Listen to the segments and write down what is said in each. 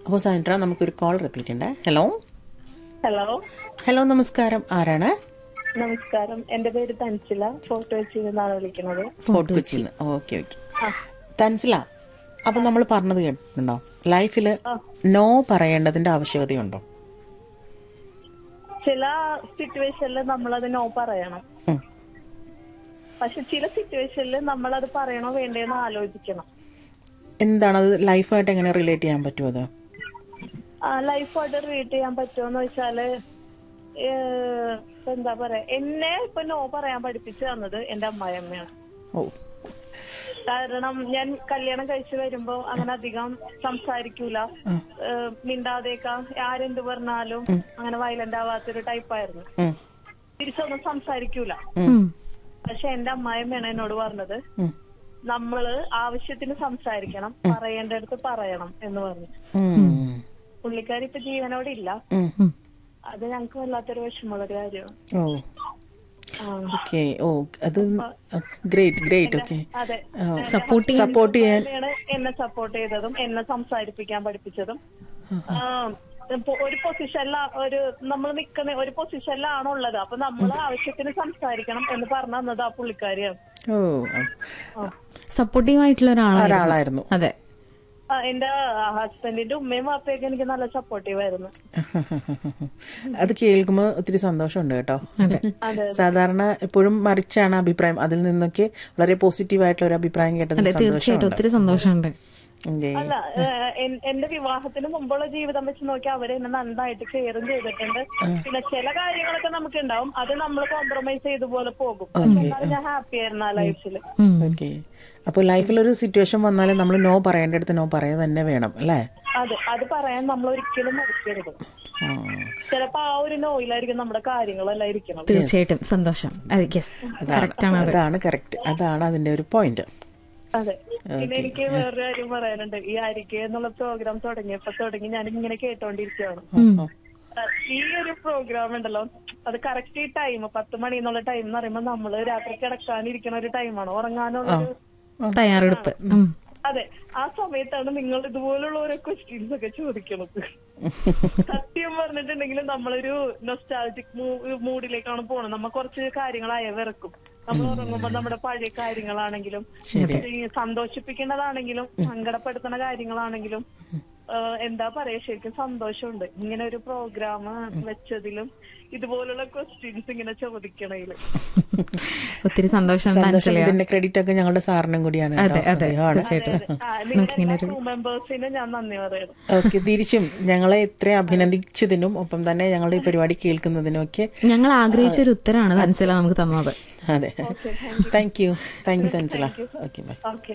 അപ്പോൾ സാൻഡ്ര നമുക്കൊരു കോൾ എത്തിയിട്ടുണ്ട് ഹലോ ഹലോ ഹലോ നമസ്കാരം ആരാണ് നമസ്കാരം എന്റെ പേര് തൻസില ഫോട്ടോ വെച്ച് നിന്നാണ് വിളിക്കുന്നത് ഫോർട്ട് കൊച്ചിന്ന് ഓക്കെ ഓക്കെ തൻസില അപ്പൊ നമ്മൾ പറഞ്ഞത് കേട്ടിട്ടുണ്ടോ ലൈഫിൽ നോ പറയേണ്ടതിന്റെ ആവശ്യകതയുണ്ടോ ചില സിറ്റുവേഷനിൽ നമ്മളത് നോ പറയണം ഉം. പക്ഷെ ചില സിറ്റുവേഷനിൽ നമ്മൾ അത് പറയണോ വേണ്ടേന്ന് ആലോചിക്കണം എന്താണ് അത് ലൈഫായിട്ട് എങ്ങനെ റിലേറ്റ് ചെയ്യാൻ പറ്റുമോ അത് ലൈഫായിട്ട് റീഡ് ചെയ്യാൻ പറ്റുമോന്ന് വെച്ചാല് ഏഹ്, ഇപ്പൊ എന്താ പറയാ എന്നെ ഇപ്പൊ നോ പറയാൻ പഠിപ്പിച്ചു തന്നത് എന്റെ അമ്മായിയമ്മയാണ് ഓ കാരണം ഞാൻ കല്യാണം കഴിച്ചു വരുമ്പോ അങ്ങനെ അധികം സംസാരിക്കൂല ഏഹ്, മിണ്ടാതേക്ക ആരെന്ത് പറഞ്ഞാലും അങ്ങനെ വയലന്റ് ആവാത്തൊരു ടൈപ്പായിരുന്നു ഉം, തിരിച്ചൊന്നും സംസാരിക്കൂല പക്ഷെ എന്റെ അമ്മായിമ്മയാണ് എന്നോട് പറഞ്ഞത് ഉം, നമ്മള് ആവശ്യത്തിന് സംസാരിക്കണം പറയേണ്ടടുത്ത് പറയണം എന്ന് പറഞ്ഞു ഉം, പുള്ളിക്കാരി ഇപ്പൊ ജീവനോടെ ഇല്ല ഉം. അത് ഞങ്ങക്ക് വല്ലാത്തൊരു വിഷമമുള്ള ഒരു കാര്യമാണ് ഓ ആ, ഓക്കെ ഓ അത് ഗ്രേറ്റ് ഗ്രേറ്റ് ഓക്കെ അതെ സപ്പോർട്ട് സപ്പോർട്ട് ചെയ്യാൻ അമ്മയാണ് എന്നെ സപ്പോർട്ട് ചെയ്തതും എന്നെ സംസാരിപ്പിക്കാൻ പഠിപ്പിച്ചതും ആ, ഇപ്പൊ ഒരു പൊസിഷനില ഒരു നമ്മൾ നിക്കുന്ന ഒരു പൊസിഷനിലാണ് ഉള്ളത് അപ്പൊ നമ്മൾ ആവശ്യത്തിന് സംസാരിക്കണം എന്ന് പറഞ്ഞു തന്നത് ആ പുള്ളിക്കാരിയാണ് ഓ സപ്പോർട്ടീവ് ആയിട്ടുള്ള ഒരാളാണ് ഒരാളായിരുന്നു അതെ ആ, എന്റെ ഹസ്ബൻഡിന്റെ ഉമ്മയും വാപ്പയൊക്കെ എനിക്ക് നല്ല സപ്പോർട്ടീവ് ആയിരുന്നു അത് കേൾക്കുമ്പോൾ ഒത്തിരി സന്തോഷമുണ്ട് കേട്ടോ അതെ സാധാരണ എപ്പോഴും മറിച്ചാണ് അഭിപ്രായം അതിൽ നിന്നൊക്കെ വളരെ പോസിറ്റീവ് ആയിട്ടുള്ള ഒരു അഭിപ്രായം കേട്ടതിൽ അതെ തീർച്ചയായിട്ടും സന്തോഷമുണ്ട് ഒത്തിരി സന്തോഷമുണ്ട് ഓക്കേ. അല്ല ഏഹ്, എൻ- എന്റെ വിവാഹത്തിന് മുമ്പുള്ള ജീവിതം വെച്ച് നോക്കി അവര് എന്നെ നന്നായിട്ട് കെയറും ചെയ്തിട്ടുണ്ട് പിന്നെ ചില കാര്യങ്ങളൊക്കെ നമുക്ക് ഉണ്ടാവും അത് നമ്മൾ കോംപ്രമൈസ് ചെയ്ത പോലെ പോകും പക്ഷെ എന്നാലും ഞാൻ ഹാപ്പി ആയിരുന്നു ആ ലൈഫിൽ ഓക്കെ അപ്പോൾ ലൈഫിൽ ഒരു സിറ്റുവേഷൻ വന്നാൽ നമ്മൾ നോ പറയേണ്ടടുത്ത് നോ പറയാൻ തന്നെ വേണം അല്ലേ അതെ അത് പറയാൻ നമ്മൾ ഒരിക്കലും മടിക്കരുത് ആ. ചിലപ്പോ ആ ഒരു നോയിലായിരിക്കും നമ്മുടെ കാര്യങ്ങളെല്ലാം ഇരിക്കണം തീർച്ചയായിട്ടും സന്തോഷം അതെ യെസ് കറക്റ്റ് ആണ് അത് അതാണ് കറക്റ്റ് അതാണ് അതിന്റെ ഒരു പോയിന്റ് അതെ പിന്നെ എനിക്ക് വേറൊരു കാര്യം പറയാനുണ്ട് ഈ അരികെ എന്നുള്ള പ്രോഗ്രാം തുടങ്ങിയപ്പോ തുടങ്ങി ഞാൻ ഇങ്ങനെ കേട്ടോണ്ടിരിക്കുകയാണ് അഹ് ഈ ഒരു പ്രോഗ്രാം ഉണ്ടല്ലോ അത് കറക്റ്റ് ഈ ടൈം പത്ത് മണി എന്നുള്ള ടൈം എന്ന് പറയുമ്പോൾ നമ്മള് രാത്രി കിടക്കാനിരിക്കുന്ന ഒരു ടൈമാണ് ഉറങ്ങാനുള്ള ഒരു തയ്യാറെടുപ്പ് ഉം. അതെ ആ സമയത്താണ് നിങ്ങൾ ഇതുപോലുള്ള ഓരോ ക്വസ്റ്റ്യൻസ് ഒക്കെ ചോദിക്കണത് സത്യം പറഞ്ഞിട്ടുണ്ടെങ്കിൽ നമ്മളൊരു നൊസ്റ്റാലജിക് മൂഡിലേക്കാണ് പോണത് നമ്മ കുറച്ച് കാര്യങ്ങൾ അയവിറക്കും നമ്മൾ ഉറങ്ങുമ്പോ നമ്മുടെ പഴയ കാര്യങ്ങളാണെങ്കിലും ഈ സന്തോഷിപ്പിക്കേണ്ടതാണെങ്കിലും സങ്കടപ്പെടുത്തുന്ന കാര്യങ്ങളാണെങ്കിലും ഏഹ് എന്താ പറയാ ശരിക്കും സന്തോഷമുണ്ട് ഇങ്ങനെ ഒരു പ്രോഗ്രാം വെച്ചതിലും ഇതുപോലുള്ള ക്വസ്റ്റ്യൻസ് ഇങ്ങനെ ചോദിക്കണേല് ഒത്തിരി സന്തോഷം സന്തോഷം മനസ്സിലായി ഇതിന്റെ ക്രെഡിറ്റ് ഒക്കെ ഞങ്ങളുടെ സാറിനും കൂടിയാണ് കേട്ടോ. അതെ അതെ അദ്ദേഹമാണ് തീർച്ചയായിട്ടും ആ, നിങ്ങളുടെ ക്രൂ മെമ്പേഴ്സിന് ഞാൻ നന്ദി പറയുന്നു ഓക്കെ തിരിച്ചും ഞങ്ങളെ ഇത്രയും അഭിനന്ദിച്ചതിനും ഒപ്പം തന്നെ ഞങ്ങളുടെ ഈ പരിപാടി കേൾക്കുന്നതിനും ഒക്കെ ഞങ്ങൾ ആഗ്രഹിച്ച ഒരു ഉത്തരമാണ് തൻസില നമുക്ക് തന്നത് അതെ thank you thank you Thansila okay bye okay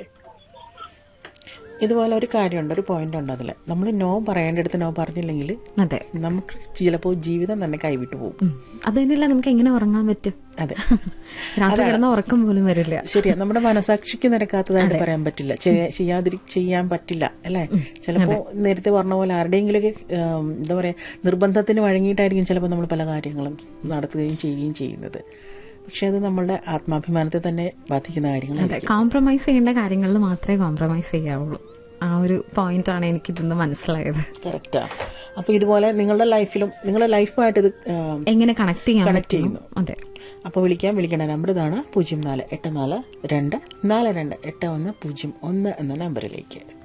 ഇതുപോലെ ഒരു കാര്യമുണ്ട് ഒരു പോയിന്റ് ഉണ്ട് അതിൽ നമ്മൾ നോ പറയേണ്ടടുത്ത് നോ പറഞ്ഞില്ലെങ്കിൽ അതെ നമുക്ക് ചിലപ്പോൾ ജീവിതം തന്നെ കൈവിട്ടു പോകും ഉം. അത് തന്നെയല്ല നമുക്ക് എങ്ങനെ ഉറങ്ങാൻ പറ്റും അതെ രാത്രി കിടന്ന ഉറക്കം പോലും വരില്ല ശരിയാ നമ്മുടെ മനസാക്ഷിക്ക് നിരക്കാത്തതായിട്ട് പറയാൻ പറ്റില്ല ചെയ്യ- ചെയ്യാതിരി ചെയ്യാൻ പറ്റില്ല അല്ലേ ചിലപ്പോൾ നേരത്തെ പറഞ്ഞ പോലെ ആരുടെയെങ്കിലൊക്കെ ഉം, എന്താ പറയാ നിർബന്ധത്തിന് വഴങ്ങിയിട്ടായിരിക്കും ചിലപ്പോൾ നമ്മൾ പല കാര്യങ്ങളും നടത്തുകയും ചെയ്യുകയും ചെയ്യുന്നത് പക്ഷെ അത് നമ്മളുടെ ആത്മാഭിമാനത്തെ തന്നെ ബാധിക്കുന്ന അതെ കാര്യങ്ങളായിരിക്കും കോംപ്രമൈസ് ചെയ്യേണ്ട കാര്യങ്ങളിൽ മാത്രമേ കോംപ്രമൈസ് ചെയ്യാവുള്ളൂ ആ ഒരു പോയിന്റ് ആണ് എനിക്ക് ഇതിന്ന് മനസ്സിലായത് കറക്റ്റാ അപ്പൊ ഇതുപോലെ നിങ്ങളുടെ ലൈഫിലും നിങ്ങളുടെ ലൈഫുമായിട്ട് ഇത് ഉം, എങ്ങനെ കണക്ട് ചെയ്യാൻ Connect പറ്റും ചെയ്യുന്നു. അതെ അപ്പോൾ വിളിക്കാൻ വിളിക്കേണ്ട നമ്പർ ഇതാണ് പൂജ്യം നാല് എട്ട് നാല് രണ്ട് നാല് രണ്ട് എട്ട് ഒന്ന് പൂജ്യം ഒന്ന് എന്ന നമ്പറിലേക്ക്